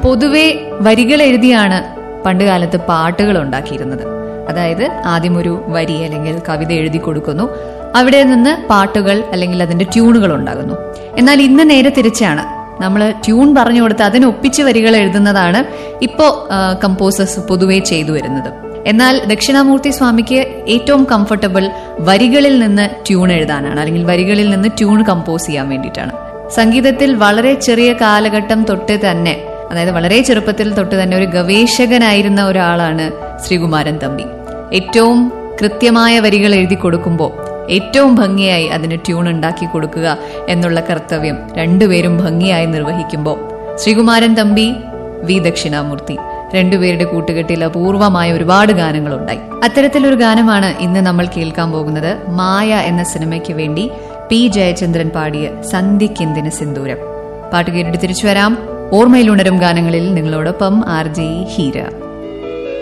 പൊതുവെ വരികൾ എഴുതിയാണ് പണ്ട് കാലത്ത് പാട്ടുകൾ ഉണ്ടാക്കിയിരുന്നത് അതായത് ആദ്യം ഒരു വരി അല്ലെങ്കിൽ കവിത എഴുതി കൊടുക്കുന്നു അവിടെ നിന്ന് പാട്ടുകൾ അല്ലെങ്കിൽ അതിന്റെ ട്യൂണുകൾ ഉണ്ടാകുന്നു എന്നാൽ ഇന്ന് നേരെ തിരിച്ചാണ് നമ്മൾ ട്യൂൺ പറഞ്ഞു കൊടുത്ത് അതിനൊപ്പിച്ച് വരികൾ എഴുതുന്നതാണ് ഇപ്പോ കമ്പോസേഴ്സ് പൊതുവെ ചെയ്തു വരുന്നത് എന്നാൽ ദക്ഷിണാമൂർത്തി സ്വാമിക്ക് ഏറ്റവും കംഫർട്ടബിൾ വരികളിൽ നിന്ന് ട്യൂൺ എഴുതാനാണ് അല്ലെങ്കിൽ വരികളിൽ നിന്ന് ട്യൂൺ കമ്പോസ് ചെയ്യാൻ വേണ്ടിയിട്ടാണ് സംഗീതത്തിൽ വളരെ ചെറിയ കാലഘട്ടം തൊട്ട് തന്നെ അതായത് വളരെ ചെറുപ്പത്തിൽ തൊട്ട് തന്നെ ഒരു ഗവേഷകനായിരുന്ന ഒരാളാണ് ശ്രീകുമാരൻ തമ്പി ഏറ്റവും കൃത്യമായ വരികൾ എഴുതി കൊടുക്കുമ്പോൾ ഏറ്റവും ഭംഗിയായി അതിന് ട്യൂൺ ഉണ്ടാക്കി കൊടുക്കുക എന്നുള്ള കർത്തവ്യം രണ്ടുപേരും ഭംഗിയായി നിർവഹിക്കുമ്പോൾ ശ്രീകുമാരൻ തമ്പി വി ദക്ഷിണാമൂർത്തി രണ്ടുപേരുടെ കൂട്ടുകെട്ടിൽ അപൂർവമായ ഒരുപാട് ഗാനങ്ങളുണ്ടായി അത്തരത്തിലൊരു ഗാനമാണ് ഇന്ന് നമ്മൾ കേൾക്കാൻ പോകുന്നത് മായ എന്ന സിനിമയ്ക്ക് വേണ്ടി പി ജയചന്ദ്രൻ പാടിയ സന്ധ്യക്കെന്തിന് സിന്ദൂരം പാട്ട് കേട്ടിട്ട് തിരിച്ചു വരാം ഓർമ്മയിലുണരും ഗാനങ്ങളിൽ നിങ്ങളോടൊപ്പം ആർ ജെ ഹീര